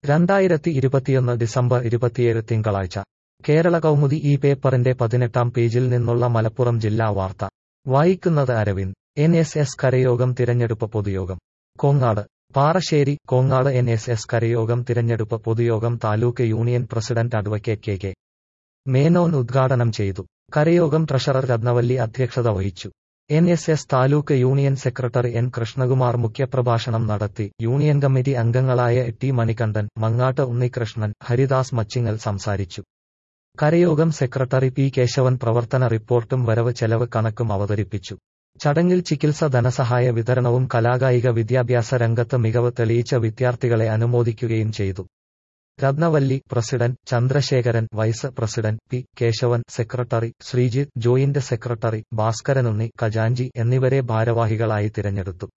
രണ്ടായിരത്തി ഇരുപത്തിയൊന്ന് ഡിസംബർ ഇരുപത്തിയേഴ് തിങ്കളാഴ്ച കേരള കൗമുദി ഈ പേപ്പറിന്റെ പതിനെട്ടാം പേജിൽ നിന്നുള്ള മലപ്പുറം ജില്ലാ വാർത്ത വായിക്കുന്നത് അരവിന്ദ് എൻ എസ് എസ് കരയോഗം തിരഞ്ഞെടുപ്പ് പൊതുയോഗം Kongad Parassery Kongad N S S കരയോഗം തിരഞ്ഞെടുപ്പ് പൊതുയോഗം താലൂക്ക് union president advocate K K Menon ഉദ്ഘാടനം ചെയ്തു കരയോഗം ട്രഷറർ രത്നവല്ലി അധ്യക്ഷത വഹിച്ചു എൻ എസ് എസ് താലൂക്ക് യൂണിയൻ സെക്രട്ടറി എൻ കൃഷ്ണകുമാർ മുഖ്യപ്രഭാഷണം നടത്തി യൂണിയൻ കമ്മിറ്റി അംഗങ്ങളായ ടി മണികണ്ഠൻ മങ്ങാട്ട് ഉണ്ണികൃഷ്ണൻ ഹരിദാസ് മച്ചിങ്ങൽ സംസാരിച്ചു കരയോഗം സെക്രട്ടറി പി കേശവൻ പ്രവർത്തന റിപ്പോർട്ടും വരവ് ചെലവ് കണക്കും അവതരിപ്പിച്ചു ചടങ്ങിൽ ചികിത്സ ധനസഹായ വിതരണവും കലാകായിക വിദ്യാഭ്യാസ രംഗത്ത് മികവ് തെളിയിച്ച വിദ്യാർത്ഥികളെ അനുമോദിക്കുകയും ചെയ്തു Rathnavalli president Chandrasekharan vice president P Kesavan secretary Sreejith joint secretary Bhaskaranunni ഖജാൻജി എന്നിവരെ ഭാരവാഹികളായി തിരഞ്ഞെടുത്തു